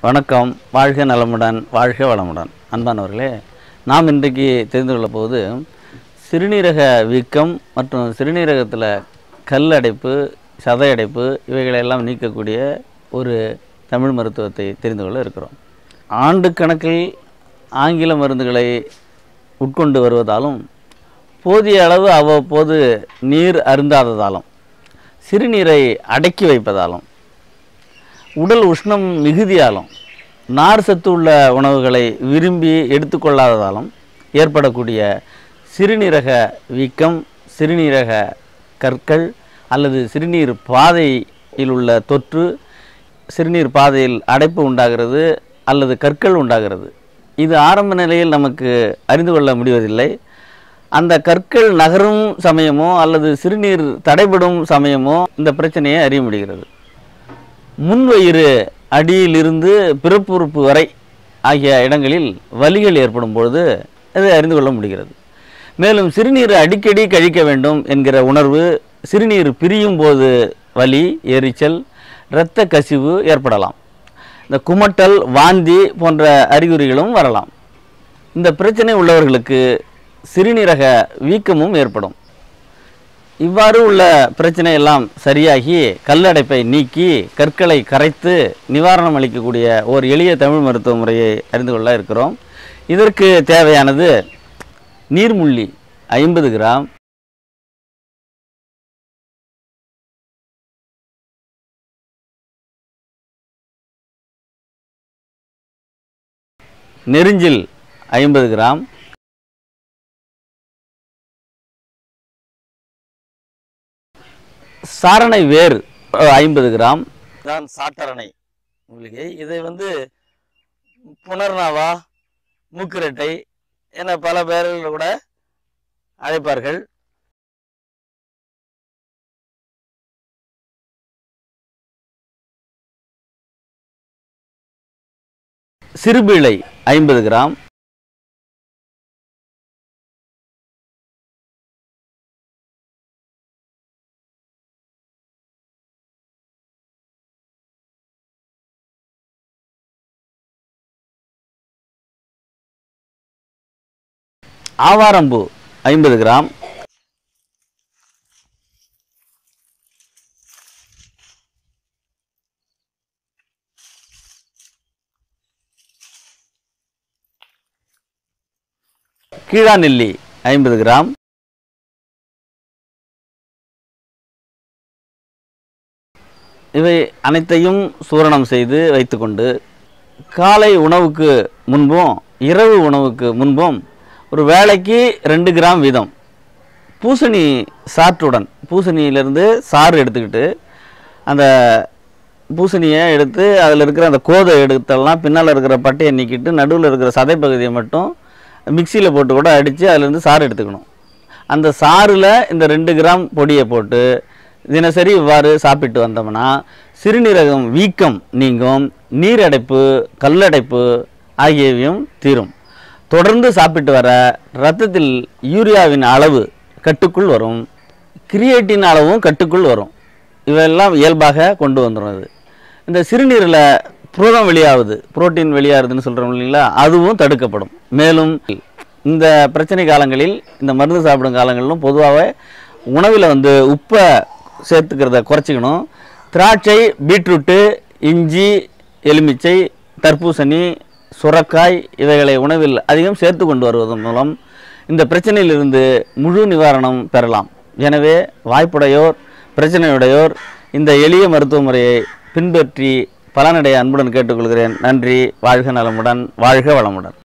வணக்கம் வாழ்க நலமுடன் வாழ்க வளமுடன் அன்பானவர்களே நாம் இன்றைக்கு தெரிந்து கொள்ளப் போவது சிறுநீரக வீக்கம் மற்றும் சிறுநீரகத்தில் கல் அடைப்பு சதை அடைப்பு இவைகளெல்லாம் நீக்கக்கூடிய ஒரு தமிழ் மருத்துவத்தை தெரிந்து கொள்ள இருக்கிறோம் ஆண்டு கணக்கில் ஆங்கில மருந்துகளை உட்கொண்டு வருவதாலும் போதிய அளவு அவ்வப்போது நீர் அருந்தாததாலும் சிறுநீரை அடக்கி வைப்பதாலும் உடல் உஷ்ணம் மிகுதியாலும் நார் சத்து உள்ள உணவுகளை விரும்பி எடுத்துக்கொள்ளாததாலும் ஏற்படக்கூடிய சிறுநீரக வீக்கம் சிறுநீரக கற்கள் அல்லது சிறுநீர் பாதையில் உள்ள தொற்று சிறுநீர் பாதையில் அடைப்பு உண்டாகிறது அல்லது கற்கள் உண்டாகிறது இது ஆரம்ப நிலையில் நமக்கு அறிந்து கொள்ள முடிவதில்லை அந்த கற்கள் நகரும் சமயமோ அல்லது சிறுநீர் தடைபடும் சமயமோ இந்த பிரச்சனையை அறிய முடிகிறது முன்வயிறு அடியிலிருந்து பிறப்புறுப்பு வரை ஆகிய இடங்களில் வலிகள் ஏற்படும் பொழுது அதை அறிந்து கொள்ள முடிகிறது மேலும் சிறுநீர் அடிக்கடி கழிக்க வேண்டும் என்கிற உணர்வு சிறுநீர் பிரியும் போது வலி எரிச்சல் இரத்த கசிவு ஏற்படலாம் இந்த குமட்டல் வாந்தி போன்ற அறிகுறிகளும் வரலாம் இந்த பிரச்சனை உள்ளவர்களுக்கு சிறுநீரக வீக்கமும் ஏற்படும் இவ்வாறு உள்ள பிரச்சனை எல்லாம் சரியாகி கல்லடைப்பை நீக்கி கற்களை கரைத்து நிவாரணம் அளிக்கக்கூடிய ஓர் எளிய தமிழ் மருத்துவ முறையை அறிந்து கொள்ள இருக்கிறோம் இதற்கு தேவையானது நீர்முள்ளி ஐம்பது கிராம் நெரிஞ்சில் ஐம்பது கிராம் சாரணை வேர் ஐம்பது கிராம் தான் சாட்டரணை மூலிகை இதை வந்து புனர்னாவா மூக்குரட்டை என பல பெயர்கள் கூட அழைப்பார்கள் சிறுபீளை ஐம்பது கிராம் ஆவாரம்பூ ஐம்பது கிராம் கீழாநெல்லி ஐம்பது கிராம் இவை அனைத்தையும் சூரணம் செய்து வைத்துக்கொண்டு காலை உணவுக்கு முன்பும் இரவு உணவுக்கு முன்பும் ஒரு வேளைக்கு ரெண்டு கிராம் வீதம் பூசணி சாற்றுடன் பூசணியிலேருந்து சாறு எடுத்துக்கிட்டு அந்த பூசணியை எடுத்து அதில் இருக்கிற அந்த கோதை எடுத்தெல்லாம் பின்னால் இருக்கிற பட்டையை நீக்கிட்டு நடுவில் இருக்கிற சதை பகுதியை மட்டும் மிக்சியில் போட்டு கூட அடித்து அதிலேருந்து சாறு எடுத்துக்கணும் அந்த சாறில் இந்த ரெண்டு கிராம் பொடியை போட்டு தினசரி இவ்வாறு சாப்பிட்டு வந்தோம்னா சிறுநீரகம் வீக்கம் நீங்கும் நீரடைப்பு கல்லடைப்பு ஆகியவையும் தீரும் தொடர்ந்து சாப்பிட்டு வர இரத்தத்தில் யூரியாவின் அளவு கட்டுக்குள் வரும் கிரியேட்டின் அளவும் கட்டுக்குள் வரும் இவையெல்லாம் இயல்பாக கொண்டு வந்துடும் இது இந்த சிறுநீரில் புரதம் வெளியாகுது புரோட்டீன் வெளியாகுதுன்னு சொல்கிறோம் இல்லைங்களா அதுவும் தடுக்கப்படும் மேலும் இந்த பிரச்சனை காலங்களில் இந்த மருந்து சாப்பிடும் காலங்களிலும் பொதுவாகவே உணவில் வந்து உப்பை சேர்த்துக்கிறத குறைச்சிக்கணும் திராட்சை பீட்ரூட்டு இஞ்சி எலுமிச்சை தர்பூசணி சுரக்காய் இவைகளை உணவில் அதிகம் சேர்த்து கொண்டு வருவதன் மூலம் இந்த பிரச்சனையிலிருந்து முழு நிவாரணம் பெறலாம் எனவே வாய்ப்புடையோர் பிரச்சனையுடையோர் இந்த எளிய மருத்துவ முறையை பின்பற்றி பலனடைய அன்புடன் கேட்டுக்கொள்கிறேன் நன்றி வாழ்க நலமுடன் வாழ்க வளமுடன்